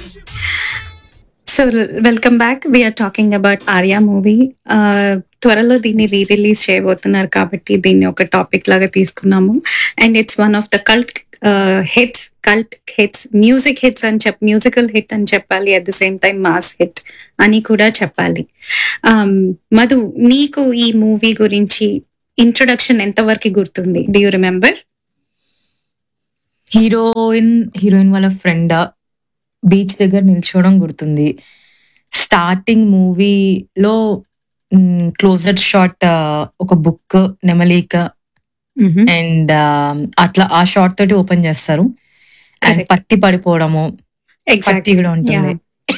So welcome back we are talking about Arya movie త్వరలో దీన్ని re release చేయబోతున్నారు కాబట్టి దీన్ని ఒక టాపిక్ లాగా తీసుకున్నాము and it's one of the cult hits cult hits music hits అని చెప్ మ్యూజికల్ హిట్ అని చెప్పాలి at the same time mass hit అని కూడా చెప్పాలి Um, మధు నీకు ఈ మూవీ గురించి ఇంట్రొడక్షన్ ఎంతవరకు గుర్తుంది do you remember heroine heroine వాళ్ళ ఫ్రెండ్ బీచ్ దగ్గర నిల్చోవడం గుర్తుంది స్టార్టింగ్ మూవీలో క్లోజర్ షాట్ ఒక బుక్ నెమలిక అండ్ అట్లా ఆ షార్ట్ తోటి ఓపెన్ చేస్తారు అండ్ Correct. పట్టి పడిపోవడము పట్టి కూడా ఉంటుంది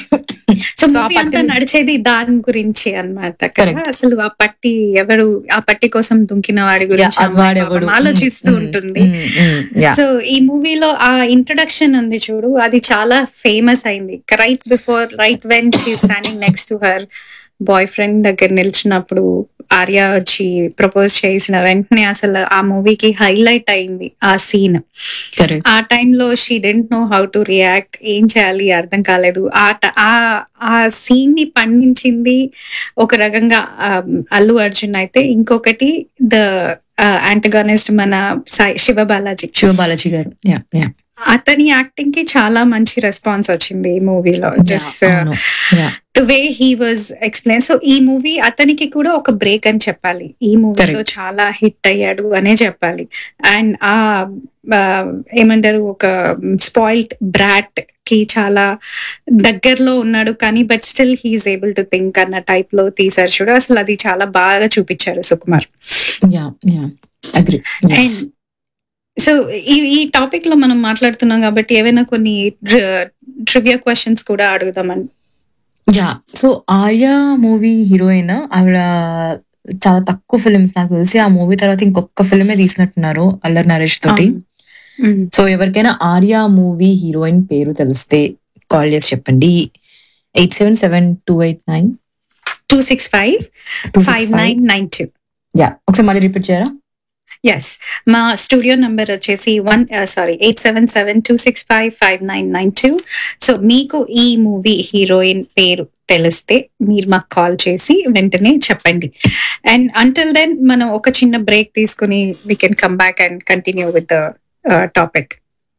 సో So, ఆ మూవీ అంతా పట్టి- నడిచేది దాని గురించి అన్నమాట కదా Correct. అసలు ఆ పట్టి ఎవరు ఆ పట్టి కోసం దుంకిన వాడి Yeah, గురించి అది అమ్మాయి వాడెవడు పాపం ఆలోచిస్తూ Mm, mm, ఉంటుంది mm, mm, yeah. సో ఈ మూవీలో ఆ ఇంట్రడక్షన్ ఉంది చూడు అది చాలా ఫేమస్ అయింది right before right when she standing next to her boyfriend దగ్గర నిల్చున్నప్పుడు ఆర్య వచ్చి ప్రపోజ్ చేసిన వెంటనే అసలు ఆ మూవీకి హైలైట్ అయింది ఆ సీన్ Correct. ఆ టైంలో she didn't know how to react ఏం చేయాలి అర్థం కాలేదు ఆ ట- ఆ ఆ సీన్ ని పండించింది ఒక రకంగా ఆ, అల్లు అర్జున్ అయితే ఇంకొకటి ద యాంటగానిస్ట్ మన సాయి శివ బాలాజీ శివ బాలాజీ గారు Yeah, yeah. అతని యాక్టింగ్ కి చాలా మంచి రెస్పాన్స్ వచ్చింది ఈ మూవీలో Yeah, జస్ట్ అవును. Yeah. The way he was explain so ఈ మూవీ అతనికి కూడా ఒక బ్రేక్ అని చెప్పాలి ఈ మూవీతో Correct. చాలా హిట్ అయ్యాడు అనే చెప్పాలి అండ్ ఆ ఆ, ఏమంటారు ఒక స్పాయిల్డ్ బ్రాట్ కి చాలా దగ్గరలో ఉన్నాడు కానీ but still he's able to think అన్న టైప్ లో తీసారు చూడు అసలు అది చాలా బాగా చూపించారు Sukumar Yeah, yeah. Agree. Yes. And so ఈ ఈ టాపిక్ లో మనం మాట్లాడుతున్నాం కాబట్టి ఏవైనా కొన్ని ట్రివియా క్వశ్చన్స్ కూడా అడుగుదామని yeah so Arya movie heroine ఆవిడ చాలా తక్కువ ఫిల్మ్స్ నాకు తెలిసి ఆ మూవీ తర్వాత ఇంకొక ఫిల్మే తీసినట్టున్నారు అల్లరి నరేష్ తోటి సో ఎవరికైనా ఆర్య మూవీ హీరోయిన్ పేరు తెలిస్తే కాల్ చేసి చెప్పండి eight seven seven two eight nine two six five two five nine nine two yeah ఒకసారి మళ్ళీ రిపీట్ చేయరా ఎస్ మా స్టూడియో నంబర్ వచ్చేసి one sorry eight seven seven two six five five nine nine two so మీకు ఈ movie heroine పేరు తెలిస్తే మీరు మాకు కాల్ చేసి వెంటనే చెప్పండి అండ్ అంటిల్ దెన్ మనం ఒక చిన్న బ్రేక్ తీసుకుని we can come back and continue with the topic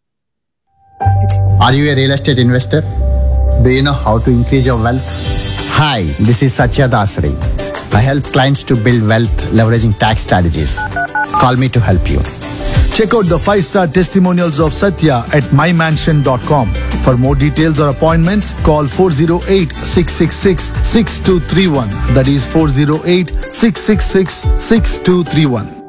Are you a real estate investor? Do you know how to increase your wealth? Hi, this is Satya Dasari. I help clients to build wealth leveraging tax strategies. Call me to help you. Check out the five star testimonials of Satya at mymansion.com. For more details or appointments, call 408 666 6231. That is 408 666 6231.